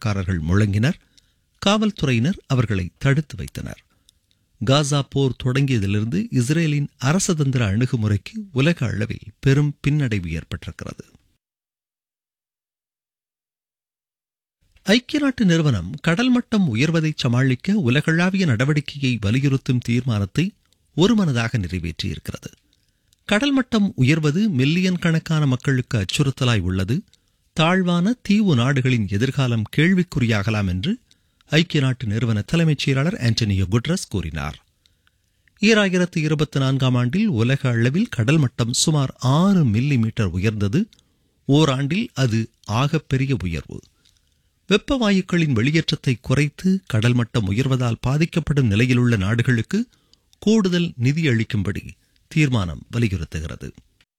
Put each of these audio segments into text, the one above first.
ஆர்ப்பாட்டக்காரர்கள் முழங்கினர் காவல்துறையினர் அவர்களை தடுத்து வைத்தனர் காசா போர் தொடங்கியதிலிருந்து இஸ்ரேலின் அரசதந்திர அணுகுமுறைக்கு உலக அளவில் பெரும் பின்னடைவு ஏற்பட்டிருக்கிறது ஐக்கிய நாட்டு நிறுவனம் கடல் மட்டம் உயர்வதை சமாளிக்க உலகளாவிய நடவடிக்கையை வலியுறுத்தும் தீர்மானத்தை ஒருமனதாக நிறைவேற்றியிருக்கிறது கடல் மட்டம் உயர்வது மில்லியன் கணக்கான மக்களுக்கு அச்சுறுத்தலாய் உள்ளது தாழ்வான தீவு நாடுகளின் எதிர்காலம் கேள்விக்குறியாகலாம் என்று ஐக்கிய நாட்டு நிறுவன தலைமைச் செயலாளர் ஆண்டனியோ குட்ரஸ் கூறினார் ஈராயிரத்து இருபத்தி நான்காம் ஆண்டில் உலக அளவில் கடல் மட்டம் சுமார் ஆறு மில்லி மீட்டர் உயர்ந்தது ஓராண்டில் அது ஆகப்பெரிய உயர்வு வெப்ப வாயுக்களின் வெளியேற்றத்தை குறைத்து கடல் மட்டம் உயர்வதால் பாதிக்கப்படும் நிலையிலுள்ள நாடுகளுக்கு கூடுதல் நிதி அளிக்கும்படி தீர்மானம் வலியுறுத்துகிறது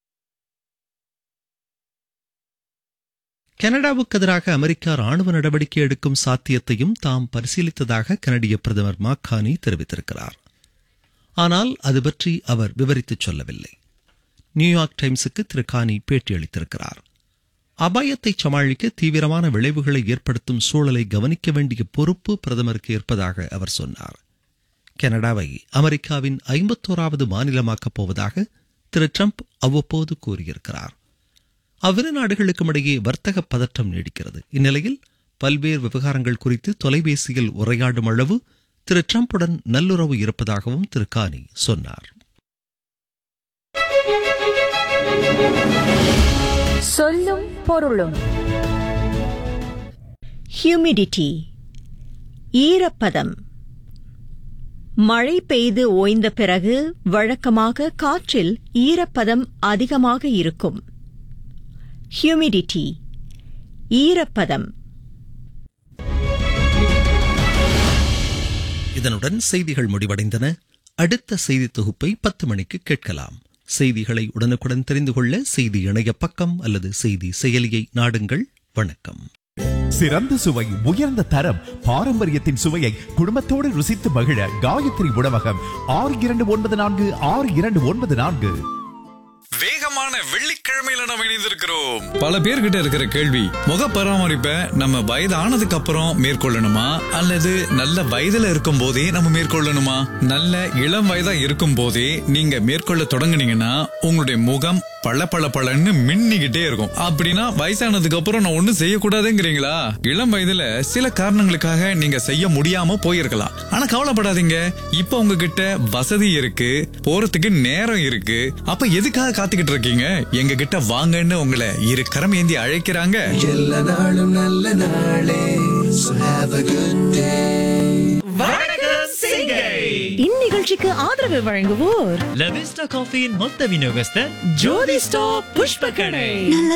கனடாவுக்கு எதிராக அமெரிக்கா ராணுவ நடவடிக்கை எடுக்கும் சாத்தியத்தையும் தாம் பரிசீலித்ததாக கனடிய பிரதமர் மாக்கானி தெரிவித்திருக்கிறார் ஆனால் அது பற்றி அவர் விவரித்துச் சொல்லவில்லை நியூயார்க் டைம்ஸுக்கு திரு கானி பேட்டியளித்திருக்கிறார் அபாயத்தை சமாளிக்க தீவிரமான விளைவுகளை ஏற்படுத்தும் சூழலை கவனிக்க வேண்டிய பொறுப்பு பிரதமருக்கு இருப்பதாக அவர் சொன்னார் கனடாவை அமெரிக்காவின் ஐம்பத்தோராவது மாநிலமாக்கப் போவதாக திரு ட்ரம்ப் அவ்வப்போது கூறியிருக்கிறார் அவ்விரு நாடுகளுக்கும் இடையே வர்த்தக பதற்றம் நீடிக்கிறது இந்நிலையில் பல்வேறு விவகாரங்கள் குறித்து தொலைபேசியில் உரையாடும் அளவு திரு ட்ரம்புடன் நல்லுறவு இருப்பதாகவும் திரு கானி சொன்னார் சொல்லும் பொருளும் ஹியூமிடிட்டி ஈரப்பதம் மழை பெய்து ஓய்ந்த பிறகு வழக்கமாக காற்றில் ஈரப்பதம் அதிகமாக இருக்கும் ஹியூமிடிட்டி ஈரப்பதம் இதனுடன் செய்திகள் முடிவடைந்தன அடுத்த செய்தி தொகுப்பை பத்து மணிக்கு கேட்கலாம் செய்திகளை உடனுக்குடன் தெரிந்து கொள்ள செய்தி இணைய பக்கம் அல்லது செய்தி செயலியை நாடுங்கள் வணக்கம் சிறந்த சுவை உயர்ந்த தரம் பாரம்பரியத்தின் சுவையை குடும்பத்தோடு ருசித்து மகிழ காயத்ரி உணவகம் ஆறு இரண்டு ஒன்பது நான்கு ஆறு இரண்டு ஒன்பது நான்கு வேகமான வெள்ளிக்கிழமையில நம்ம இணைந்திருக்கிறோம் பல பேர்கிட்ட இருக்கிற கேள்வி முக பராமரிப்பை நம்ம வயது ஆனதுக்கு அப்புறம் மேற்கொள்ளணுமா அல்லது நல்ல வயதுல இருக்கும் போதே நம்ம மேற்கொள்ளணுமா நல்ல இளம் வயதா இருக்கும் போதே நீங்க மேற்கொள்ள தொடங்குனீங்கன்னா உங்களுடைய முகம் பள பள பளன்னு மின்னிக்கிட்டே இருக்கும் அப்படின்னா வயசானதுக்கு அப்புறம் நான் ஒண்ணும் செய்யக்கூடாதுங்கிறீங்களா இளம் வயதுல சில காரணங்களுக்காக நீங்க செய்ய முடியாம போயிருக்கலாம் ஆனா கவலைப்படாதீங்க இப்ப உங்ககிட்ட வசதி இருக்கு போறதுக்கு நேரம் இருக்கு அப்ப எதுக்காக காத்துக்கிட்டு இருக்கீங்க எங்க கிட்ட வாங்கன்னு உங்களை இரு கரம் ஏந்தி அழைக்கிறாங்க எல்லா நாளும் நல்ல நாளே So have a good day இந்நிகழ்ச்சிக்கு ஆதரவு வழங்குவோர் லவிஸ்டா காஃபியின் மொத்த விநியோகஸ்தர் ஜோதி ஸ்டாப் புஷ்ப கடை நல்ல